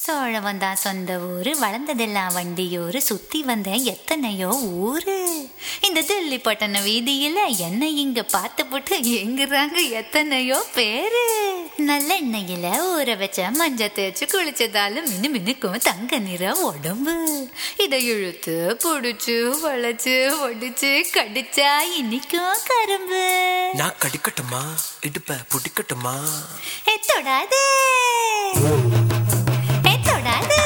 சோழவன் தான் சொந்த ஊரு வளர்ந்ததெல்லாம் வண்டியூரு சுத்தி வந்தேன் எத்தனையோ ஊரு இந்த தில்லி பட்டண வீதியில என்ன இங்க பார்த்து போட்டு எங்குறாங்க எத்தனையோ பேரு நல்லெண்ணெயில ஊற வச்ச மஞ்சள் தேய்ச்சு குளிச்சதால மினு மினுக்கும் தங்க நிற உடம்பு இதை இழுத்து புடிச்சு வளைச்சு ஒடிச்சு கடிச்சா இனிக்கும் கரும்பு நான் கடிக்கட்டுமா இடுப்ப புடிக்கட்டுமா ஏ தொடாதே ஏ தொடாதே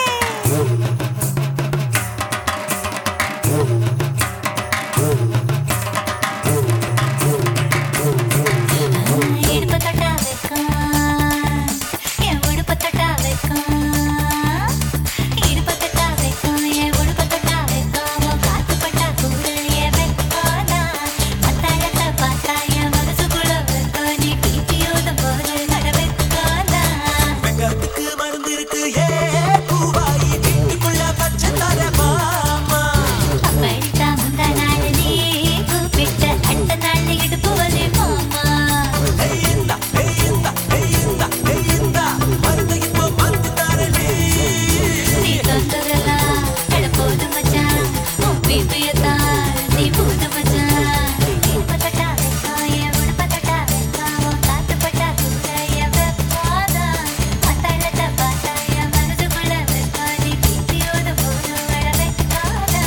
இடுப்பு தொட்டா வைக்கும் என் உடுப்பு தொட்டா வைக்கும் இடுப்பு தொட்டா வைக்கும் என் உடுப்பு தொட்டா வைக்கும் உன் காத்து பட்டா கூட என் வைக்கோதா மத்தாயத்தை பார்த்தா என் மனசுக்குள்ள வைக்கும் நீ பீப்பியோதும் போது நட வைக்கோதா வெங்கத்துக்கு மருந்து இருக்கு ஏ பூவாயி வீட்டுக்குள்ள பச்சை தர மாமா அப்படித்தான் முந்தா நாள் நீ கூப்பிட்ட அடுத்த நாள் இடுப்பு வலி மாமா ஏய்ந்தா ஏய்ந்தா ஏய்ந்தா ஏய்ந்தா மருந்து இப்போ மருந்து தரடி நீ தொந்தரலாம் எழப்போது மச்சான் உன் பீப்பியத்தான் நீ போது மச்சான் இடுப்பு தொட்டா வைக்கும் என் உடுப்பு தொட்டா வைக்கும் உன் காத்து பட்டா கூட என் வெப்பாதா மத்தாளத்தை பார்த்தா என் மனசுக்குள்ள வைக்கும் நீ பீப்பியோடு போது வர வைக்காதா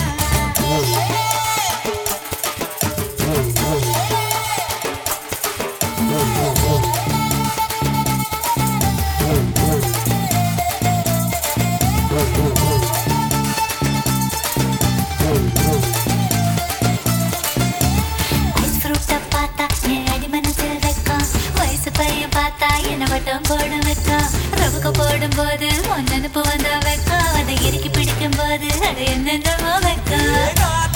ஐஸ் ஃப்ரூட்டை பார்த்தா என் அடி மனசில் வைக்கும் வயசு பையன் பார்த்தா என்ன வட்டம் போட வைக்கும் ரவுக்கு போடும்போது ஒன்னு வந்தா வைக்கும் அதை இறுக்கி பிடிக்கும் போது அது என்னென்னமோ வைக்கும் காத்து